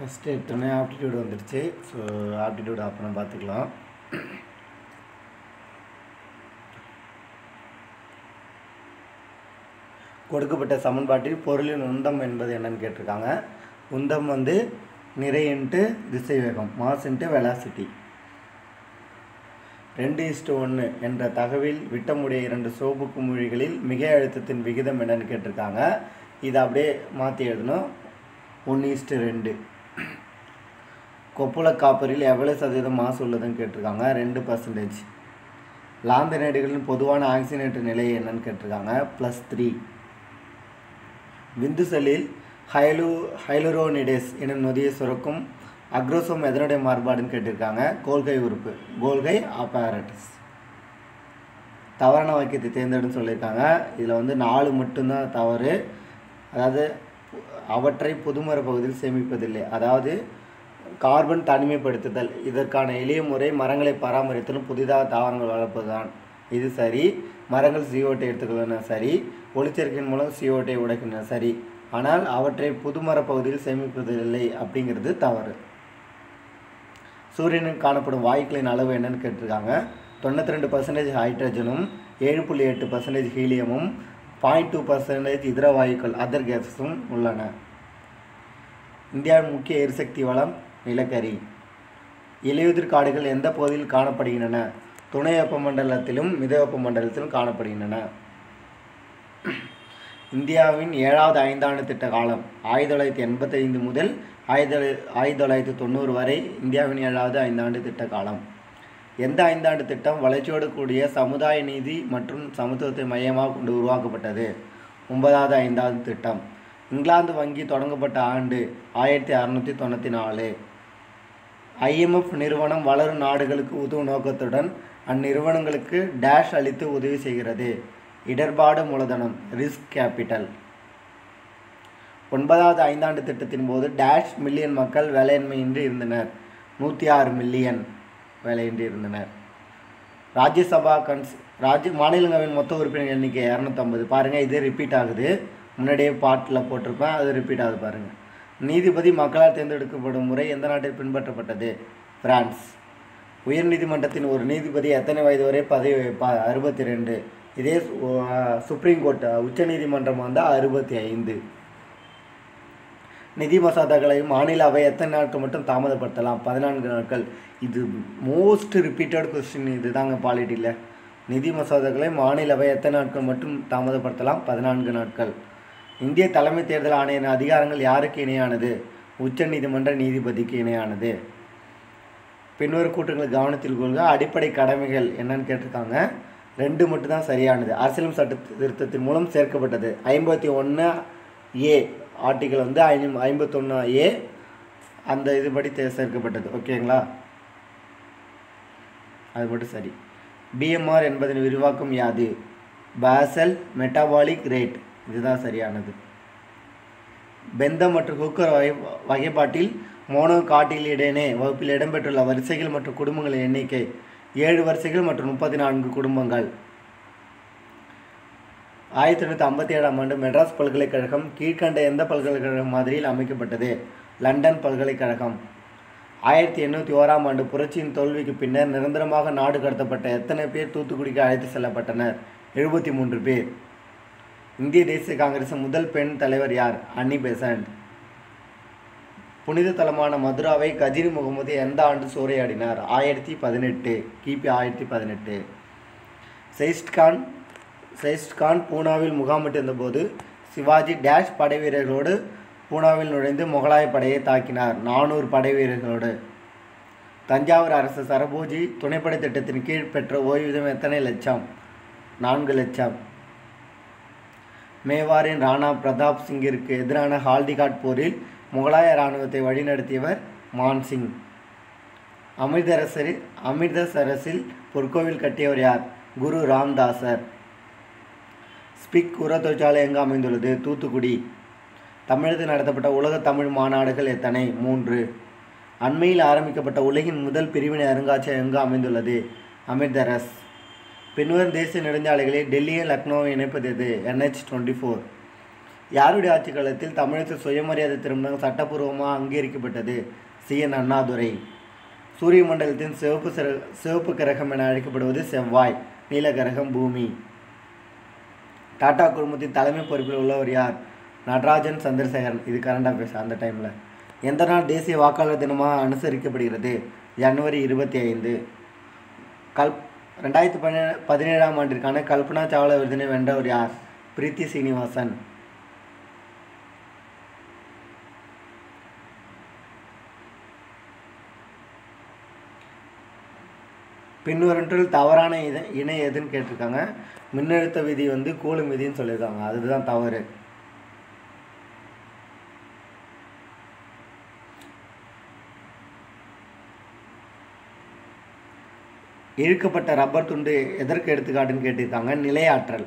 first எடுத்தோடனே aptitude வந்துடுச்சு so aptitude அப்புறம் பார்த்துக்கலாம் கொடுக்கப்பட்ட சமன்பாட்டில் பொருளின் உந்தம் என்பது என்னன்னு கேட்டிருக்காங்க உந்தம் வந்து நிறை இன்ட்டு திசைவேகம் மாஸ் இன்ட்டு வெலாசிட்டி ரெண்டு இஸ்டு ஒன்று என்ற தகவில் விட்டமுடைய இரண்டு சோப்பு குமிழிகளில் மிகை அழுத்தத்தின் விகிதம் என்னன்னு கேட்டிருக்காங்க இதை அப்படியே மாற்றி எழுதணும் ஒன்று இஸ்டு ரெண்டு கொப்புள காப்பரில் எவ்வளவு சதவீதம் மாசு உள்ளதுன்னு கேட்டிருக்காங்க ரெண்டு பர்சன்டேஜ் லாந்தனைடுகளின் பொதுவான ஆக்சிஜனேற்ற நிலை என்னன்னு கேட்டிருக்காங்க ப்ளஸ் த்ரீ விந்து செல்லில் ஹைலு ஹைலுரோனிடேஸ் எனும் நொதியை சுரக்கும் அக்ரோசோம் எதனுடைய மாறுபாடுன்னு கேட்டிருக்காங்க கோல்கை உறுப்பு கோல்கை அப்பாரட்டஸ் தவறான வாக்கியத்தை தேர்ந்தெடுன்னு சொல்லியிருக்காங்க இதில் வந்து நாலு மட்டும்தான் தவறு அதாவது அவற்றை புதுமர பகுதியில் சேமிப்பதில்லை அதாவது கார்பன் தனிமைப்படுத்துதல் இதற்கான எளிய முறை மரங்களை பராமரித்தலும் புதிதாக தாவரங்கள் வளர்ப்பதுதான் இது சரி மரங்கள் சிஓட்டை எடுத்துக்கொள்ளணும் சரி ஒளிச்சேர்க்கையின் மூலம் சிஓட்டை உடைக்கணும் சரி ஆனால் அவற்றை புதுமர பகுதியில் சேமிப்பதில்லை அப்படிங்கிறது தவறு சூரியனில் காணப்படும் வாயுக்களின் அளவு என்னன்னு கேட்டிருக்காங்க தொண்ணூற்றி ரெண்டு பர்சன்டேஜ் ஹைட்ரஜனும் ஏழு புள்ளி எட்டு பர்சன்டேஜ் ஹீலியமும் பாயிண்ட் டூ பர்சன்டேஜ் இதர வாயுக்கள் அதர் கேஸஸும் உள்ளன இந்தியாவின் முக்கிய எரிசக்தி வளம் நிலக்கரி இலையுதிர் காடுகள் எந்த பகுதியில் காணப்படுகின்றன துணை வெப்பமண்டலத்திலும் மித வெப்பமண்டலத்திலும் காணப்படுகின்றன இந்தியாவின் ஏழாவது ஐந்தாண்டு திட்ட காலம் ஆயிரத்தி தொள்ளாயிரத்தி எண்பத்தைந்து முதல் ஆயிரத்தி ஆயிரத்தி தொள்ளாயிரத்தி தொண்ணூறு வரை இந்தியாவின் ஏழாவது ஐந்தாண்டு திட்ட காலம் எந்த ஐந்தாண்டு திட்டம் வளர்ச்சியோடு கூடிய சமுதாய நீதி மற்றும் சமத்துவத்தை மையமாக கொண்டு உருவாக்கப்பட்டது ஒன்பதாவது ஐந்தாவது திட்டம் இங்கிலாந்து வங்கி தொடங்கப்பட்ட ஆண்டு ஆயிரத்தி அறநூற்றி தொண்ணூற்றி நாலு ஐஎம்எஃப் நிறுவனம் வளரும் நாடுகளுக்கு உதவும் நோக்கத்துடன் அந்நிறுவனங்களுக்கு டேஷ் அளித்து உதவி செய்கிறது இடர்பாடு மூலதனம் ரிஸ்க் கேபிட்டல் ஒன்பதாவது ஐந்தாண்டு திட்டத்தின் போது டேஷ் மில்லியன் மக்கள் வேலையின்மையின்றி இருந்தனர் நூற்றி ஆறு மில்லியன் வேலையின்றி இருந்தனர் ராஜ்யசபா கன்ஸ் ராஜ்ய மாநிலங்களவையின் மொத்த உறுப்பினர் எண்ணிக்கை இரநூத்தம்பது பாருங்கள் இது ரிப்பீட் ஆகுது முன்னாடியே பாட்டில் போட்டிருப்பேன் அது ரிப்பீட் ஆகுது பாருங்கள் நீதிபதி மக்களால் தேர்ந்தெடுக்கப்படும் முறை எந்த நாட்டில் பின்பற்றப்பட்டது பிரான்ஸ் உயர்நீதிமன்றத்தின் ஒரு நீதிபதி எத்தனை வயது வரை பதவி வைப்பார் அறுபத்தி ரெண்டு இதே சுப்ரீம் கோர்ட் உச்சநீதிமன்றம் வந்து அறுபத்தி ஐந்து நிதி மசோதாக்களை மாநில அவை எத்தனை நாட்கள் மட்டும் தாமதப்படுத்தலாம் பதினான்கு நாட்கள் இது மோஸ்ட் ரிப்பீட்டட் கொஸ்டின் இது தாங்க பாலிட்டியில் நிதி மசோதாக்களை மாநில அவை எத்தனை நாட்கள் மட்டும் தாமதப்படுத்தலாம் பதினான்கு நாட்கள் இந்திய தலைமை தேர்தல் ஆணையரின் அதிகாரங்கள் யாருக்கு இணையானது உச்ச நீதிமன்ற நீதிபதிக்கு இணையானது பின்வரும் கூட்டங்களை கவனத்தில் கொள்க அடிப்படை கடமைகள் என்னன்னு கேட்டிருக்காங்க ரெண்டு மட்டும்தான் சரியானது அரசியலும் சட்ட திருத்தத்தின் மூலம் சேர்க்கப்பட்டது ஐம்பத்தி ஒன்று ஏ ஆர்டிக்கல் வந்து ஐ ஐம்பத்தொன்று ஏ அந்த இதுபடி தே- சேர்க்கப்பட்டது ஓகேங்களா அது மட்டும் சரி பிஎம்ஆர் என்பதன் விரிவாக்கம் யாது பாசல் மெட்டபாலிக் ரேட் இதுதான் சரியானது பெந்தம் மற்றும் குக்கர் வகை வகைப்பாட்டில் மோனோ காட்டிலிடனே வகுப்பில் இடம்பெற்றுள்ள வரிசைகள் மற்றும் குடும்பங்களின் எண்ணிக்கை ஏழு வரிசைகள் மற்றும் முப்பத்தி நான்கு குடும்பங்கள் ஆயிரத்தி தொண்ணூற்றி ஐம்பத்தி ஏழாம் ஆண்டு மெட்ராஸ் பல்கலைக்கழகம் கீழ்கண்ட எந்த பல்கலைக்கழக மாதிரியில் அமைக்கப்பட்டது லண்டன் பல்கலைக்கழகம் ஆயிரத்தி எண்ணூற்றி ஓராம் ஆண்டு புரட்சியின் தோல்விக்கு பின்னர் நிரந்தரமாக நாடு கடத்தப்பட்ட எத்தனை பேர் தூத்துக்குடிக்கு அழைத்து செல்லப்பட்டனர் எழுபத்தி மூன்று பேர் இந்திய தேசிய காங்கிரசின் முதல் பெண் தலைவர் யார் அன்னி பெசன்ட் புனித தலமான மதுராவை கஜினி முகமது எந்த ஆண்டு சூறையாடினார் ஆயிரத்தி பதினெட்டு கிபி ஆயிரத்தி பதினெட்டு செயிஸ்ட்கான் செயிஸ்ட்கான் பூனாவில் முகாமிட்டிருந்தபோது சிவாஜி டேஷ் படை வீரர்களோடு பூனாவில் நுழைந்து முகலாய படையை தாக்கினார் நானூறு படை வீரர்களோடு தஞ்சாவூர் அரசு சரபோஜி துணைப்படை திட்டத்தின் கீழ் பெற்ற ஓய்வூதியம் எத்தனை லட்சம் நான்கு லட்சம் மேவாரின் ராணா பிரதாப் சிங்கிற்கு எதிரான ஹால்திகாட் போரில் முகலாய இராணுவத்தை வழிநடத்தியவர் மான்சிங் அமிர்தரசரில் அமிர்தசரஸில் பொற்கோவில் கட்டியவர் யார் குரு ராம்தாசர் ஸ்பிக் உர தொழிற்சாலை எங்கு அமைந்துள்ளது தூத்துக்குடி தமிழகத்தில் நடத்தப்பட்ட உலக தமிழ் மாநாடுகள் எத்தனை மூன்று அண்மையில் ஆரம்பிக்கப்பட்ட உலகின் முதல் பிரிவினை அருங்காட்சியகம் எங்கு அமைந்துள்ளது அமிர்தரஸ் பின்வரும் தேசிய நெடுஞ்சாலைகளில் டெல்லியை லக்னோவை இணைப்பது எது என்ஹெச் டுவெண்ட்டி ஃபோர் யாருடைய ஆட்சி காலத்தில் தமிழகத்தில் சுயமரியாதை திருமணம் சட்டப்பூர்வமாக அங்கீகரிக்கப்பட்டது சி என் அண்ணாதுரை சூரிய மண்டலத்தின் சிவப்பு சிற சிவப்பு கிரகம் என அழைக்கப்படுவது செவ்வாய் நீல கிரகம் பூமி டாடா குழுமத்தின் தலைமை பொறுப்பில் உள்ளவர் யார் நடராஜன் சந்திரசேகரன் இது கரண்ட் அஃபேர்ஸ் அந்த டைமில் எந்த நாள் தேசிய வாக்காளர் தினமாக அனுசரிக்கப்படுகிறது ஜனவரி இருபத்தி ஐந்து கல் ரெண்டாயிரத்தி பதினே பதினேழாம் ஆண்டிற்கான கல்பனா சாவ்லா விருதினை வென்றவர் யார் பிரீத்தி சீனிவாசன் பின்வருன்றில் தவறான இதை இணை எதுன்னு கேட்டிருக்காங்க மின்னழுத்த விதி வந்து கூலும் விதின்னு சொல்லியிருக்காங்க அதுதான் தவறு இழுக்கப்பட்ட ரப்பர் துண்டு எதற்கு எடுத்துக்காட்டுன்னு கேட்டிருக்காங்க நிலையாற்றல்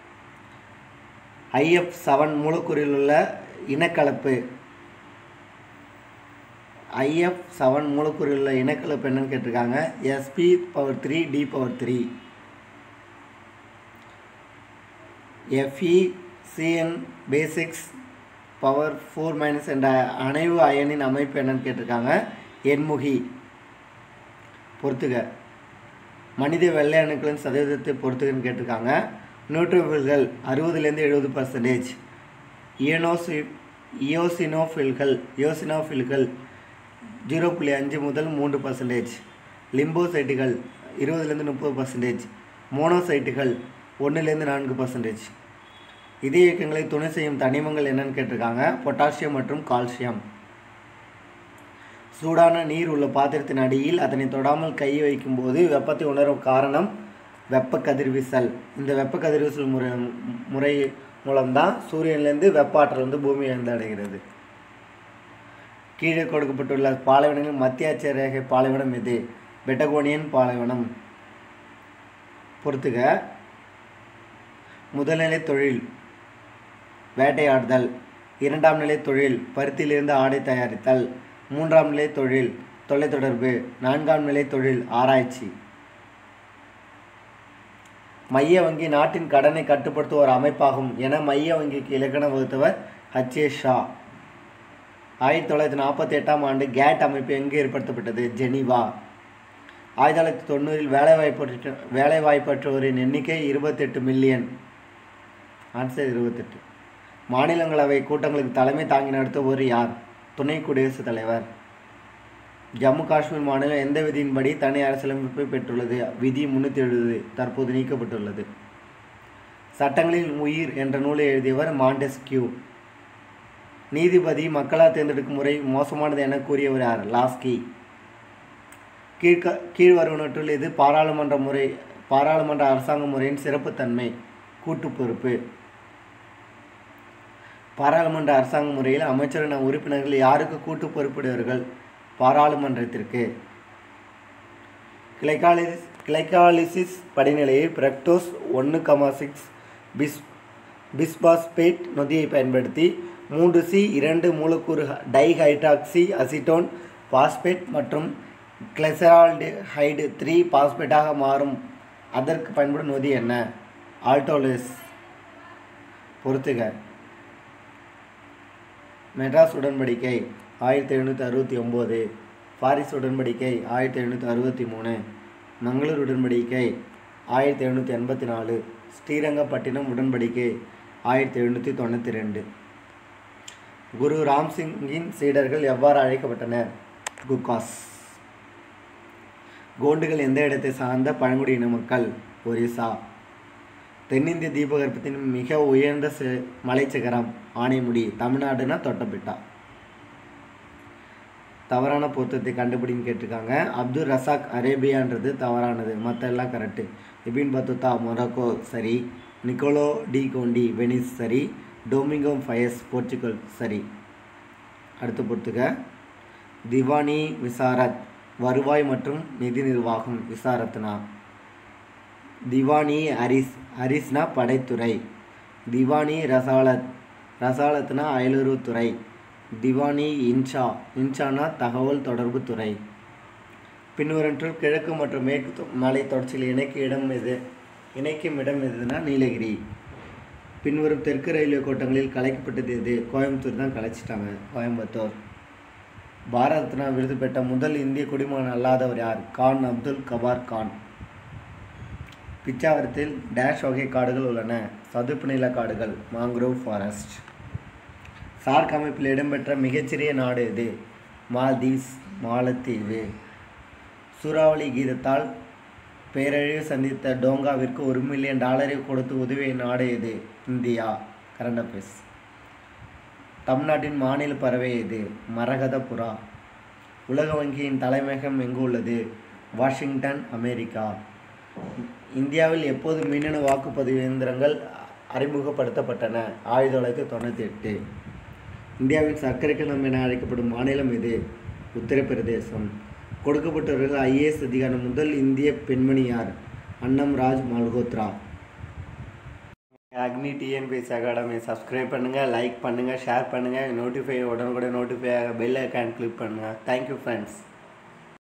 ஐஎஃப் செவன் மூலக்கூறில் உள்ள இனக்கலப்பு ஐஎஃப் செவன் மூலக்கூறில் உள்ள இனக்கலப்பு என்னன்னு கேட்டிருக்காங்க SP power three D power three FE CN பேசிக்ஸ் பவர் ஃபோர் மைனஸ் என்ற அணைவு அயனின் அமைப்பு என்னன்னு கேட்டிருக்காங்க எண்முகி பொறுத்துக மனித வெள்ளை அணுக்களின் சதவீதத்தை பொறுத்துக்கன்னு கேட்டிருக்காங்க நியூட்ரோஃபில்கள் அறுபதுலேருந்து எழுபது பர்சன்டேஜ் இயனோசி இயோசினோஃபில்கள் யோசினோஃபில்கள் ஜீரோ புள்ளி அஞ்சு முதல் மூன்று பர்சன்டேஜ் லிம்போசைட்டுகள் இருபதுலேருந்து முப்பது பர்சன்டேஜ் மோனோசைட்டுகள் ஒன்றுலேருந்து நான்கு பர்சன்டேஜ் இதய இயக்கங்களை துணை செய்யும் தனிமங்கள் என்னன்னு கேட்டிருக்காங்க பொட்டாசியம் மற்றும் கால்சியம் சூடான நீர் உள்ள பாத்திரத்தின் அடியில் அதனை தொடாமல் கை வைக்கும்போது வெப்பத்தை உணரும் காரணம் வெப்ப கதிர்வீசல் இந்த வெப்ப கதிர்வீசல் முறை முறை மூலம்தான் சூரியன்லேருந்து வெப்ப ஆற்றல் வந்து பூமியை வந்து அடைகிறது கீழே கொடுக்கப்பட்டுள்ள பாலைவனங்களில் மத்திய அச்ச ரேகை பாலைவனம் எது பெட்டகோனியன் பாலைவனம் பொறுத்துக முதல்நிலை தொழில் வேட்டையாடுதல் இரண்டாம் நிலை தொழில் பருத்தியிலிருந்து ஆடை தயாரித்தல் மூன்றாம் நிலை தொழில் தொலைத்தொடர்பு நான்காம் நிலை தொழில் ஆராய்ச்சி மைய வங்கி நாட்டின் கடனை கட்டுப்படுத்தும் ஒரு அமைப்பாகும் என மைய வங்கிக்கு இலக்கணம் வகுத்தவர் ஹச்ஏ ஷா ஆயிரத்தி தொள்ளாயிரத்தி நாற்பத்தி எட்டாம் ஆண்டு கேட் அமைப்பு எங்கு ஏற்படுத்தப்பட்டது ஜெனீவா ஆயிரத்தி தொள்ளாயிரத்தி தொண்ணூறில் வேலைவாய்ப்பற்ற வேலைவாய்ப்பற்றோரின் எண்ணிக்கை இருபத்தெட்டு மில்லியன் ஆன்சர் இருபத்தெட்டு மாநிலங்களவை கூட்டங்களுக்கு தலைமை தாங்கி நடத்துவோர் யார் துணை குடியரசுத் தலைவர் ஜம்மு காஷ்மீர் மாநிலம் எந்த விதியின்படி தனி அரசியலமைப்பை பெற்றுள்ளது விதி முன்னூற்றி எழுபது தற்போது நீக்கப்பட்டுள்ளது சட்டங்களில் உயிர் என்ற நூலை எழுதியவர் மாண்டெஸ்கியூ நீதிபதி மக்களால் தேர்ந்தெடுக்கும் முறை மோசமானது என கூறியவர் யார் லாஸ்கி கீழ்க கீழ்வருவனற்றுள் இது பாராளுமன்ற முறை பாராளுமன்ற அரசாங்க முறையின் சிறப்புத்தன்மை கூட்டு பொறுப்பு பாராளுமன்ற அரசாங்க முறையில் அமைச்சரின உறுப்பினர்கள் யாருக்கு கூட்டு பொறுப்பிடுவார்கள் பாராளுமன்றத்திற்கு கிளைகாலிஸ் கிளைகாலிசிஸ் படிநிலையில் பிரக்டோஸ் ஒன்று கமா சிக்ஸ் பிஸ் பிஸ்பாஸ்பேட் நொதியை பயன்படுத்தி மூன்று சி இரண்டு மூலக்கூறு டைஹைட்ராக்சி அசிட்டோன் பாஸ்பேட் மற்றும் கிளைசரால்டிஹைடு த்ரீ பாஸ்பேட்டாக மாறும் அதற்கு பயன்படும் நொதி என்ன ஆல்டோலிஸ் பொறுத்துக மெட்ராஸ் உடன்படிக்கை ஆயிரத்தி எழுநூற்றி அறுபத்தி ஒம்பது பாரிஸ் உடன்படிக்கை ஆயிரத்தி எழுநூற்றி அறுபத்தி மூணு மங்களூர் உடன்படிக்கை ஆயிரத்தி எழுநூற்றி எண்பத்தி நாலு ஸ்ரீரங்கப்பட்டினம் உடன்படிக்கை ஆயிரத்தி எழுநூற்றி தொண்ணூற்றி ரெண்டு குரு ராம்சிங்கின் சீடர்கள் எவ்வாறு அழைக்கப்பட்டனர் குக்காஸ் கோண்டுகள் எந்த இடத்தை சார்ந்த பழங்குடியின மக்கள் ஒரிசா தென்னிந்திய தீபகற்பத்தின் மிக உயர்ந்த சி மலைச்சிகரம் ஆனைமுடி தமிழ்நாடுனா தொட்டபெட்டா தவறான பொருத்தத்தை கண்டுபிடின்னு கேட்டிருக்காங்க அப்துல் ரசாக் அரேபியான்றது தவறானது மற்ற எல்லாம் கரெக்டு இபின் பத்துத்தா மொரக்கோ சரி நிக்கோலோ டி கோண்டி வெனிஸ் சரி டொமிங்கோ ஃபயஸ் போர்ச்சுகல் சரி அடுத்து பொறுத்துக்க திவானி விசாரத் வருவாய் மற்றும் நிதி நிர்வாகம் விசாரத்னா திவானி அரிஸ் அரிஸ்னா படைத்துறை திவானி ரசாலத் ரசாலத்னா அயலுறவுத்துறை திவானி இன்ஷா இன்ஷானா தகவல் தொடர்பு துறை பின்வரன்றில் கிழக்கு மற்றும் மேற்கு தொ- மலை தொடர்ச்சியில் இணைக்கும் இடம் எது இணைக்கும் இடம் எதுனா நீலகிரி பின்வரும் தெற்கு ரயில்வே கோட்டங்களில் கலைக்கப்பட்டது எது கோயம்புத்தூர் தான் கலைச்சிட்டாங்க கோயம்புத்தூர் பாரத் ரத்னா விருது பெற்ற முதல் இந்திய குடிமகன் அல்லாதவர் யார் கான் அப்துல் கபார் கான் பிச்சாவரத்தில் டேஷ் வகை காடுகள் உள்ளன சதுப்பு நில காடுகள் மாங்க்ரோவ் ஃபாரஸ்ட் சார்க் அமைப்பில் இடம்பெற்ற மிகச்சிறிய நாடு எது மால்தீவ்ஸ் மாலத்தீவு சூறாவளி கீதத்தால் பேரழிவு சந்தித்த டோங்காவிற்கு ஒரு மில்லியன் டாலரை கொடுத்து உதவிய நாடு எது இந்தியா கரண்ட் அஃபேர்ஸ் தமிழ்நாட்டின் மாநில பறவை எது மரகத புறா உலக வங்கியின் தலைமையகம் எங்கு உள்ளது வாஷிங்டன் அமெரிக்கா இந்தியாவில் எப்போது மின்னணு வாக்குப்பதிவு இயந்திரங்கள் அறிமுகப்படுத்தப்பட்டன ஆயிரத்தி தொள்ளாயிரத்தி தொண்ணூற்றி எட்டு இந்தியாவின் சர்க்கரை கிணம் என அழைக்கப்படும் மாநிலம் எது உத்தரப்பிரதேசம் கொடுக்கப்பட்டவர்கள் ஐஏஎஸ் அதிகாரி முதல் இந்திய பெண்மணி யார் அன்னம் Raj Malhotra Agni TNPS academy subscribe பண்ணுங்கள் லைக் பண்ணுங்கள் ஷேர் பண்ணுங்கள் நோட்டிஃபை உடனுக்குடன் நோட்டிஃபை ஆக பெல் ஐக்கான் கிளிக் பண்ணுங்கள் தேங்க்யூ ஃப்ரெண்ட்ஸ்